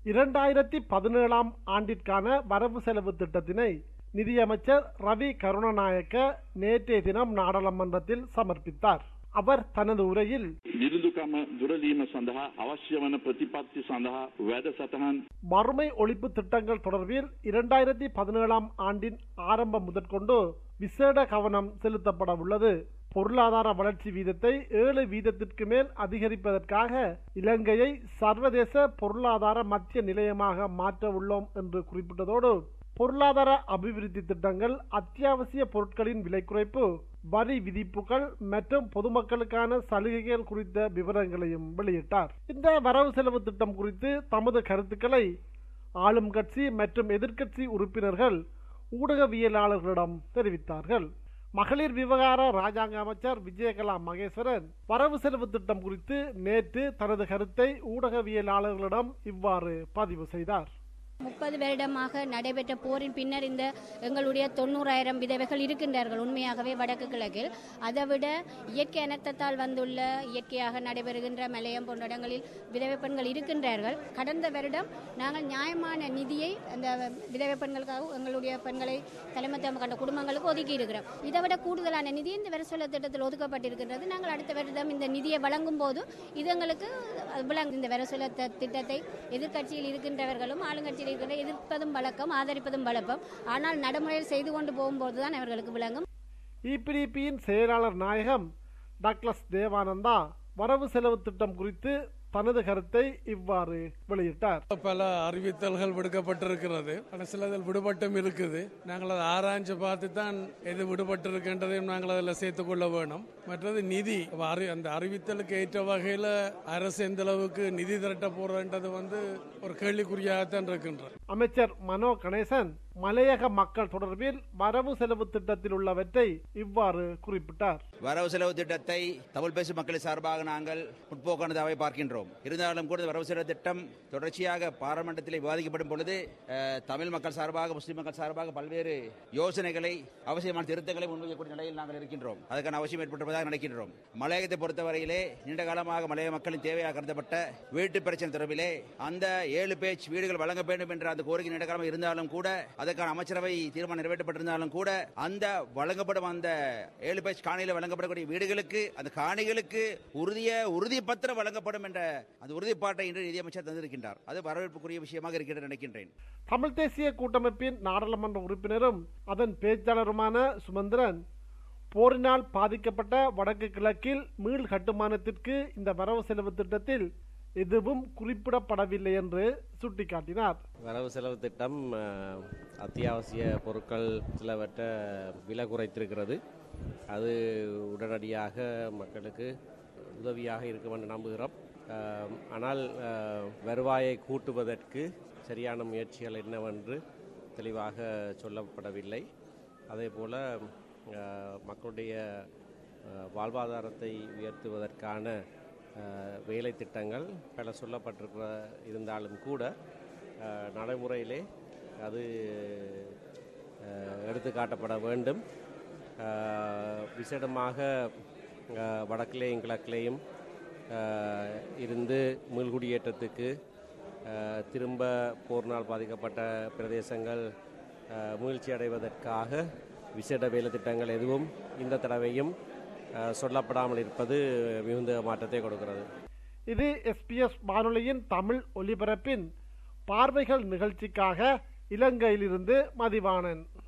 இரண்டாயிரத்தி பதினேழாம் ஆண்டிற்கான வரவு செலவு திட்டத்தினை நிதியமைச்சர் ரவி கருணாநாயக்க நேற்றைய தினம் நாடாளுமன்றத்தில் சமர்ப்பித்தார் அவர் தனது உரையில் නිරුදුකම දුරලීම සඳහා අවශ්‍ය වන ප්‍රතිපත්ති සඳහා වැඩසටහන් வறுமை ஒழிப்பு திட்டங்கள் தொடர்பில் இரண்டாயிரத்தி பதினேழாம் ஆண்டின் ஆரம்பம் முதற்கொண்டு விசேட கவனம் செலுத்தப்பட உள்ளது பொருளாதார வளர்ச்சி வீதத்தை ஏழு வீதத்திற்கு மேல் அதிகரிப்பதற்காக இலங்கையை சர்வதேச பொருளாதார மத்திய நிலையமாக மாற்ற உள்ளோம் என்று குறிப்பிட்டதோடு பொருளாதார அபிவிருத்தி திட்டங்கள் அத்தியாவசிய பொருட்களின் விலை குறைப்பு வரி விதிப்புகள் மற்றும் பொதுமக்களுக்கான சலுகைகள் குறித்த விவரங்களையும் வெளியிட்டார் இந்த வரவு செலவு திட்டம் குறித்து தமது கருத்துக்களை ஆளும் கட்சி மற்றும் எதிர்க்கட்சி உறுப்பினர்கள் ஊடகவியலாளர்களிடம் தெரிவித்தார்கள் மகளிர் விவகார ராஜாங்க அமைச்சர் விஜயகலா மகேஸ்வரன் வரவு செலவு திட்டம் குறித்து நேற்று தனது கருத்தை ஊடகவியலாளர்களிடம் இவ்வாறு பதிவு செய்தார் முப்பது வருடமாக நடைபெற்ற போரின் பின்னர் இந்த எங்களுடைய தொண்ணூறாயிரம் விதவைகள் இருக்கின்றார்கள் உண்மையாகவே வடக்கு கிழக்கில் அதைவிட இயற்கை அனர்த்தத்தால் வந்துள்ள இயற்கையாக நடைபெறுகின்ற மலையம் போன்ற இடங்களில் விதவை பெண்கள் இருக்கின்றார்கள் கடந்த வருடம் நாங்கள் நியாயமான நிதியை அந்த விதவை பெண்களுக்காக எங்களுடைய பெண்களை தலைமைத்துவம் கண்ட குடும்பங்களுக்கு ஒதுக்கி இருக்கிறோம் இதை விட கூடுதலான நிதி இந்த வரசொல திட்டத்தில் ஒதுக்கப்பட்டிருக்கின்றது நாங்கள் அடுத்த வருடம் இந்த நிதியை வழங்கும் போது இது எங்களுக்கு விளங்கும் இந்த வரசொல திட்டத்தை எதிர்க்கட்சியில் இருக்கின்றவர்களும் ஆளுங்கட்சியில் இருக்கிற எதிர்ப்பதும் வழக்கம் ஆதரிப்பதும் வழக்கம் ஆனால் நடைமுறையில் செய்து கொண்டு போகும்போது தான் அவர்களுக்கு விளங்கும் இபிடிபியின் செயலாளர் நாயகம் டக்ளஸ் தேவானந்தா வரவு செலவு திட்டம் குறித்து தனது கருத்தை இவ்வாறு வெளியிட்டார் பல அறிவித்தல்கள் விடுக்கப்பட்டிருக்கிறது ஆனால் சிலதில் விடுபட்டும் இருக்குது நாங்கள் அதை ஆராய்ஞ்சு பார்த்து தான் எது விடுபட்டிருக்கின்றதையும் நாங்கள் அதில் சேர்த்துக் கொள்ள வேணும் மற்றது நிதி அப்ப அறி அந்த அறிவித்தலுக்கு ஏற்ற வகையில் அரசு எந்த அளவுக்கு நிதி திரட்ட போறன்றது வந்து ஒரு கேள்விக்குறியாகத்தான் இருக்கின்றது அமைச்சர் மனோ கணேசன் மலையக மக்கள் தொடர்பில் வரவு செலவு திட்டத்தில் உள்ளவற்றை இவ்வாறு குறிப்பிட்டார் வரவு செலவு திட்டத்தை தமிழ் பேசும் மக்களின் சார்பாக நாங்கள் முற்போக்கானதாகவே பார்க்கின்றோம் இருந்தாலும் கூட இந்த வரவு செலவு திட்டம் தொடர்ச்சியாக பாராளுமன்றத்தில் விவாதிக்கப்படும் பொழுது அஹ், தமிழ் மக்கள் சார்பாக முஸ்லிம் மக்கள் சார்பாக பல்வேறு யோசனைகளை அவசியமான திருத்தங்களை முன்வைக்கக்கூடிய நிலையில் நாங்கள் இருக்கின்றோம் அதற்கான அவசியம் ஏற்பட்டிருப்பதாக நினைக்கின்றோம் மலையகத்தை பொறுத்தவரையிலே நீண்ட காலமாக மலையக மக்களின் தேவையாக கருதப்பட்ட வீட்டு பிரச்சனை தொடர்பிலே அந்த ஏழு பேச் வீடுகள் வழங்க வேண்டும் என்ற அந்த கோரிக்கை நீண்ட காலமாக இருந்தாலும் கூட அதற்கான அமைச்சரவை தீர்மானம் நிறைவேற்றப்பட்டிருந்தாலும் கூட அந்த வழங்கப்படும் அந்த ஏழு பேச் காணியில் வழங்கப்படக்கூடிய வீடுகளுக்கு அந்த காணிகளுக்கு உறுதிய உறுதி பத்திரம் வழங்கப்படும் என்ற அந்த உறுதிப்பாட்டை இன்று நிதியமைச்சர் தந்திருக்கின்றார் அது வரவேற்புக்குரிய விஷயமாக இருக்கிறது நினைக்கின்றேன் தமிழ் தேசிய கூட்டமைப்பின் நாடாளுமன்ற உறுப்பினரும் அதன் பேச்சாளருமான சுமந்திரன் போரினால் பாதிக்கப்பட்ட வடக்கு கிழக்கில் மீள் கட்டுமானத்திற்கு இந்த வரவு செலவு திட்டத்தில் எதுவும் குறிப்பிடப்படவில்லை என்று சுட்டிக்காட்டினார் வரவு செலவு திட்டம் அஹ், அத்தியாவசிய பொருட்கள் சிலவற்றை விலை குறைத்திருக்கிறது அது உடனடியாக மக்களுக்கு உதவியாக இருக்கும் என்று நம்புகிறோம் அஹ், ஆனால் அஹ், வருவாயை கூட்டுவதற்கு சரியான முயற்சிகள் என்னவென்று தெளிவாக சொல்லப்படவில்லை அதே போல் மக்களுடைய அஹ், வாழ்வாதாரத்தை உயர்த்துவதற்கான அஹ், வேலை திட்டங்கள் பல சொல்லப்பட்டிருக்கிற இருந்தாலும் கூட அஹ், நடைமுறையிலே அது அஹ், எடுத்து காட்டப்பட வேண்டும் அஹ், விசேடமாக அஹ், வடக்கிலேயும் கிழக்கிலேயும் அஹ், இருந்து மீள்குடியேற்றத்துக்கு அஹ், திரும்ப போர்னால் பாதிக்கப்பட்ட பிரதேசங்கள் அஹ், மீழ்ச்சி அடைவதற்காக விசேட வேலை திட்டங்கள் எதுவும் இந்த தடவையும் அஹ், சொல்லப்படாமல் இருப்பது மிகுந்த மாற்றத்தை கொடுக்கிறது இது எஸ்பிஎஸ் வானொலியின் தமிழ் ஒலிபரப்பின் பார்வைகள் நிகழ்ச்சிக்காக இலங்கையிலிருந்து மதிவாணன்